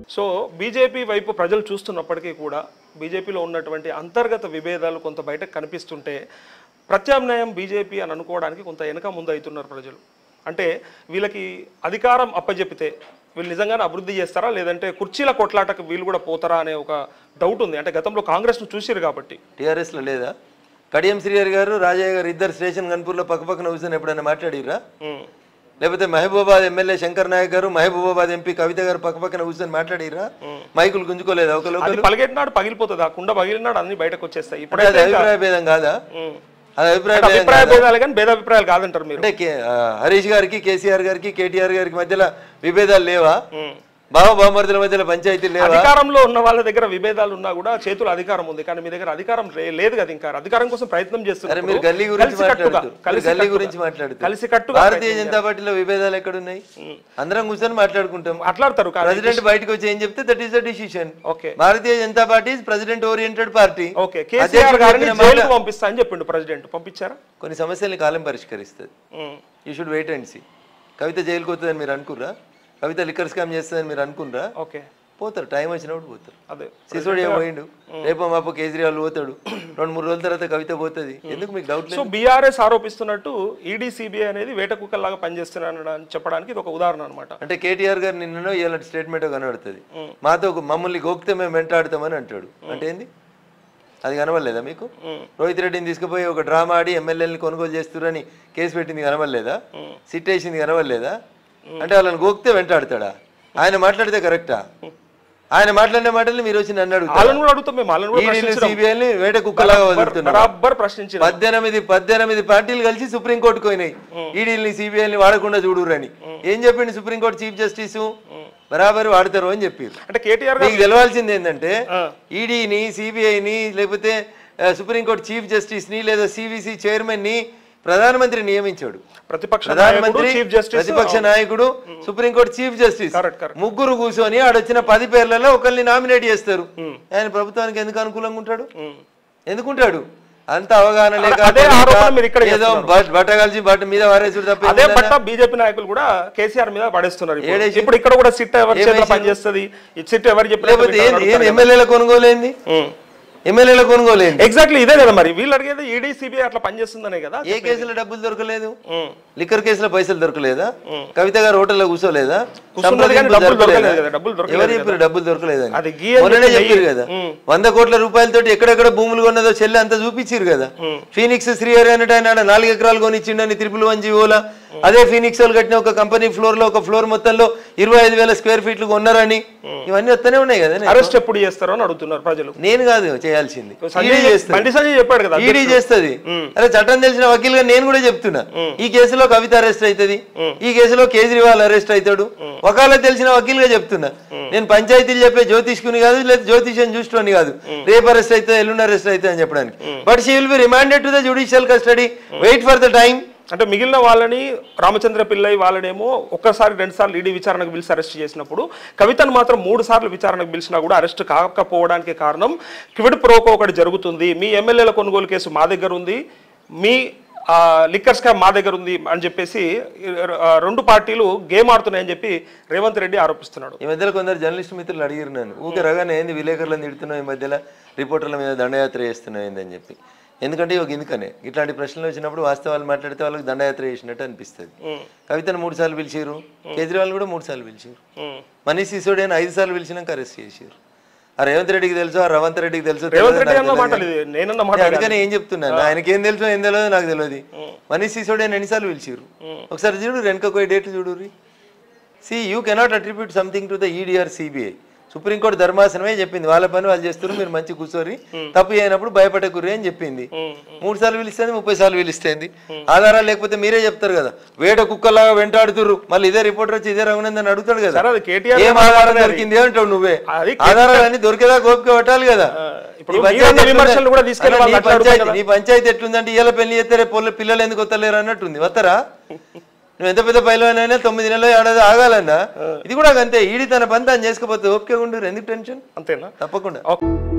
So BJP వైపు ప్రజలు చూస్తున్నప్పటికీ కూడా బీజేపీలో ఉన్నటువంటి అంతర్గత విభేదాలు కొంత బయటకు కనిపిస్తుంటే ప్రత్యామ్నాయం బీజేపీ అని అనుకోవడానికి కొంత వెనక ముందు అవుతున్నారు ప్రజలు అంటే వీళ్ళకి అధికారం అప్పజెపితే వీళ్ళు నిజంగానే అభివృద్ధి చేస్తారా లేదంటే కుర్చీల కొట్లాటకు వీళ్ళు కూడా పోతారా అనే ఒక డౌట్ ఉంది అంటే గతంలో కాంగ్రెస్ను చూసిరు కాబట్టి టీఆర్ఎస్లో లేదా కడియం శ్రీహరి గారు రాజయ్య గారు ఇద్దరు స్టేషన్ గన్పూర్లో పక్క పక్కన కూర్చొని ఎప్పుడైనా మాట్లాడిరా ఉమ్, లేకపోతే మహబూబాబాద్ ఎమ్మెల్యే శంకర్ నాయక్ గారు మహబూబాబాద్ ఎంపీ కవిత గారు పక్క పక్కన కూర్చొని మాట్లాడిరా మైకులు గుంజుకోలేదా ఒక లోకల్ అది పలిగేటినాడు పగిలిపోతుంది ఆ కుండ పగిలినాడు అన్ని బయటకు వచ్చేస్తాయి ఇప్పుడు అది ఇప్పుడైతే అభిప్రాయ భేదం కాదా ఉమ్. అది అభిప్రాయ భేదం అభిప్రాయ భేదాలు కానీ భేదాభిప్రాయాలు కాదంటారు మీరు అంటే కే- ఆ, హరీష్ గారికి కేసీఆర్ గారికి కేటీఆర్ గారికి మధ్యలో విభేదాలు లేవా ఉమ్. బావ బామర్దుల మధ్యలో పంచాయతీ లేవా అధికారంలో ఉన్న వాళ్ళ దగ్గర విభేదాలు ఉన్నా కూడా చేతులు అధికారం ఉంది కానీ మీ దగ్గర అధికారం లే- లేదు కదా ఇంకా అధికారం కోసం ప్రయత్నం అరే చేస్తున్నారు మీరు గల్లీ గురించి కలిసికట్టుగా మాట్లాడుతూ మీరు కలిసి గల్లీ గురించి మాట్లాడుతూ కలిసి కట్టుగా భారతీయ జనతా పార్టీలో విభేదాలు ఎక్కడున్నాయి అందరం కూర్చొని మాట్లాడుకుంటాం మాట్లాడతారు కానీ ప్రెసిడెంట్ బయటకు వచ్చి ఏం చెప్తే that is the decision okay Bharatiya Janata party president oriented party okay KCR గారిని జైలుకు పంపిస్తా అని చెప్పిండు ప్రెసిడెంట్ పంపించారా కొన్ని సమస్యల్ని కాలం పరిష్కరిస్తుంది um. You should wait and see Kavitha జైలుకి పోతుందని మీరు అనుకుర్రా కవిత లిక్కర్ స్కామ్ చేస్తుందని మీరు అనుకుర్రా ఓకే పోతారు టైం వచ్చినప్పుడు పోతారు అదే సిసోడియా పోయిండు రేపో మాపో కేజ్రీవాల్ పోతాడు రెండు మూడు రోజుల తర్వాత కవిత పోతుంది ఎందుకు మీకు డౌట్ లేదు సో బీఆర్ఎస్ ఆరోపిస్తున్నట్టు ఈడీ సిబిఐ అనేది వేట కుక్కల్లాగా పనిచేస్తున్నాను అని చెప్పడానికి ఇది ఒక ఉదాహరణ అనమాట అంటే కేటీఆర్ గారు నిన్ననో ఇలాంటి స్టేట్మెంట్ కనబడుతుంది మాతో ఒక మమ్మల్ని గోక్తే మేము వెంటాడుతామని అంటాడు అంటే ఏంది అది కనబడలేదా మీకు రోహిత్ రెడ్డిని తీసుకుపోయి ఒక డ్రామా ఆడి ఎమ్మెల్యేని కొనుగోలు చేస్తున్నారని కేసు పెట్టింది కనబడలేదా సిట్ వేసింది కనబడలేదా అంటే వాళ్ళని గోక్తే వెంటాడతాడా ఆయన మాట్లాడితే కరెక్టా ఆయన మాట్లాడిన మాటల్ని మీరు వచ్చి నన్ను అడుగుతారు వాళ్ళని కూడా అడుగుతాం మేము వాళ్ళని కూడా ఈడీలు ప్రశ్నించడం. సిబిఐని వేట కుక్కలాగా వదులుతున్నారు బరాబర్ ప్రశ్నించిన పద్దెనిమిది పద్దెనిమిది పార్టీలు కలిసి సుప్రీంకోర్టుకు పోయినాయి ఈడీని సిబిఐని వాడకుండా చూడురని ఏం చెప్పిండు సుప్రీంకోర్టు చీఫ్ జస్టిస్ బరాబర్ వాడతారు అని చెప్పారు అంటే కేటీఆర్ గారు మీకు తెలవాల్సింది ఏంటంటే ఆ. ఈడీని సిబిఐని లేకపోతే ఆ, సుప్రీంకోర్టు చీఫ్ జస్టిస్ ని లేదా సివిసి చైర్మన్ ని ప్రధానమంత్రి నియమించాడు ప్రతిపక్ష నాయకుడు ప్రధానమంత్రి చీఫ్ జస్టిస్ ప్రతిపక్ష నాయకుడు supreme court chief justice correct correct ముగ్గురు కూర్చొని ఆడొచ్చిన పది పేర్లలో ఒకరిని నామినేట్ చేస్తారు ఆయన ప్రభుత్వానికి ఎందుకు అనుకూలంగా ఉంటాడు ఎందుకుంటాడు అంత అవగాహన లేక అదే ఆరోపణ మీరు ఇక్కడ ఏదో బట్- బట్ట కలిసి బట్ట మీద వారేసుడు తప్ప అదే పట్ట బీజేపీ నాయకులు కూడా కేసీఆర్ మీద పడేస్తున్నారు ఇప్పుడు. ఏడేసి- ఇప్పుడు ఇక్కడ కూడా సిట్ ఎవరి చేతిలో పనిచేస్తుంది ఈ సిట్ ఎవరు లేకపోతే ఏం ఏం ఎమ్మెల్యేల కొనుగోలేంది ఎమ్మెల్యేల కొనుగోలేంది ఎగ్జాక్ట్లీ ఇదే కదా మరి వీళ్ళు అడిగేది ఈడీ సిబిఐ అట్లా పనిచేస్తుందనే కదా ఏ కేసులో డబ్బులు దొరకలేదు ఉమ్. లిక్కర్ కేసులో పైసలు దొరకలేదా కవిత గారు హోటల్లో కూర్చోలేదా కూర్చున్నది కానీ సంప్రదింపులు డబ్బులు జరపలేదా? దొరకలేదు కదా, డబ్బులు దొరకలేదు ఎవరు చెప్పారు డబ్బులు దొరకలేదని అది గీ అని మొన్ననే చెప్పి చెప్పారు కదా ఉమ్. వంద కోట్ల రూపాయలతోటి ఎక్కడెక్కడ భూములు కొన్నదో చెల్లి అంతా చూపించారు కదా ఫీనిక్స్ శ్రీహరి అన్నట్టు ఆయన ఆడ నాలుగు ఎకరాలు కొనిచ్చిండని త్రిపుల్ వన్ జీవోలా అదే ఫీనిక్స్ వాళ్ళు కట్టిన ఒక కంపెనీ ఫ్లోర్ లో ఒక ఫ్లోర్ మొత్తంలో ఇరవై ఐదు వేల స్క్వేర్ ఫీట్లు కొన్నారని ఇవన్నీ వస్తూనే ఉన్నాయి కదా అరెస్ట్ ఎప్పుడు చేస్తారో అని అడుగుతున్నారు ప్రజలు నేను కాదు చేయాల్సింది సంజయ్ ఈడీ చేస్తుంది బండి సంజయ్ చెప్పాడు కదా ఈడీ చేస్తుంది అరే చట్టం తెలిసిన వకీలుగా నేను కూడా చెప్తున్నా ఈ కేసులో కవిత అరెస్ట్ అవుతుంది ఈ కేసులో కేజ్రీవాల్ అరెస్ట్ అవుతాడు ఒకవేళ తెలిసిన వకీలుగా చెప్తున్నా నేను పంచాయతీలు చెప్పే జ్యోతిష్కుని కాదు లేదా జ్యోతిష్యం చూసుకోని కాదు రేపు అరెస్ట్ అయితే ఎల్లుండి అరెస్ట్ అయితే అని చెప్పడానికి but she will be remanded to the judicial custody wait for the time అంటే మిగిలిన వాళ్ళని రామచంద్ర పిల్లై వాళ్ళనేమో ఒక్కసారి రెండు సార్లు ఈడీ విచారణకు పిలిచి అరెస్ట్ చేసినప్పుడు కవితను మాత్రం మూడు సార్లు విచారణకు పిలిచినా కూడా అరెస్ట్ కాకపోవడానికి కారణం క్విడ్ ప్రోకో ఒకటి జరుగుతుంది మీ ఎమ్మెల్యేల కొనుగోలు కేసు మా దగ్గర ఉంది మీ ఆ, లిక్కర్ స్కామ్ మా దగ్గర ఉంది అని చెప్పేసి ఆ, రెండు పార్టీలు గేమ్ ఆడుతున్నాయని చెప్పి రేవంత్ రెడ్డి ఆరోపిస్తున్నాడు ఈ మధ్యలో కొందరు జర్నలిస్ట్ మిత్రులు అడిగారు నన్ను ఊకే రగానే ఏంది విలేకరులను తిడుతున్నావు ఈ మధ్యలో రిపోర్టర్ల మీద దండయాత్ర చేస్తున్నావు ఏందని చెప్పి ఎందుకంటే ఒక ఎందుకనే ఇట్లాంటి ప్రశ్నలు వచ్చినప్పుడు వాస్తవాలు మాట్లాడితే వాళ్ళకి దండయాత్ర చేసినట్టు అనిపిస్తుంది కవితను మూడు సార్లు పిలిచారు కేజ్రీవాల్ కూడా మూడు సార్లు పిలిచారు ఉమ్. మనీష్ సిసోడియాని ఐదు సార్లు పిలిచినాక అరెస్ట్ చేశారు ఆ రేవంత్ రెడ్డికి తెలుసు ఆ రవంత్ రెడ్డికి తెలుసు రేవంత్ రెడ్డి తెలియదు, అన్న నాకు మాటలు తెలియదు. ఇది నేనన్న మాట నేను అందుకని ఏం చెప్తున్నాను ఆయనకి ఏం తెలుసో ఏం తెలియదు నాకు తెలియదు మనీష్ సిసోడియాని ఎన్నిసార్లు పిలిచారు ఒకసారి చూడు వెనక పోయి డేట్లు చూడు see you cannot attribute something to the ED or CBI supreme court ధర్మాసనమే చెప్పింది వాళ్ళ పని వాళ్ళు చేస్తున్నారు మీరు మంచి కూర్చోరి తప్పు అయినప్పుడు భయపడకుర్రి అని చెప్పింది మూడు సార్లు పిలిస్తుంది ముప్పై సార్లు పిలిస్తుంది ఆధారాలు లేకపోతే మీరే చెప్తారు కదా వేట కుక్కలాగా వెంటాడుతుర్రు మళ్ళీ ఇదే రిపోర్టర్ వచ్చి ఇదే రఘునందన్ అడుగుతాడు కదా సరే అది కేటీఆర్ ఏం ఆధారం దొరికింది అంటావు నువ్వే అది ఆధారాలన్నీ దొరికేదా గోపిక పట్టాలి కదా ఇప్పుడు నీ మీ పంచాయతీ మీద విమర్శలు కూడా తీసుకెళ్ళి అన్న, వాళ్ళు నీ అట్లా పంచాయతీ నీ పంచాయతీ ఎట్లుందంటే ఇవాళ పెళ్లి చేస్తే రేపు పొల్ల- పిల్లలు ఎందుకు వస్తలేరు అన్నట్టుంది వస్తారా నువ్వు ఎంత పెద్ద పైలోనైనా తొమ్మిది నెలలు ఏడాది ఆగాలన్నా ఇది కూడా అంతే ఈడి తన పని తాను చేసుకపోతే ఓపిక ఉండు ఎందుకు టెన్షన్ అంతేనా తప్పకుండా ఓకే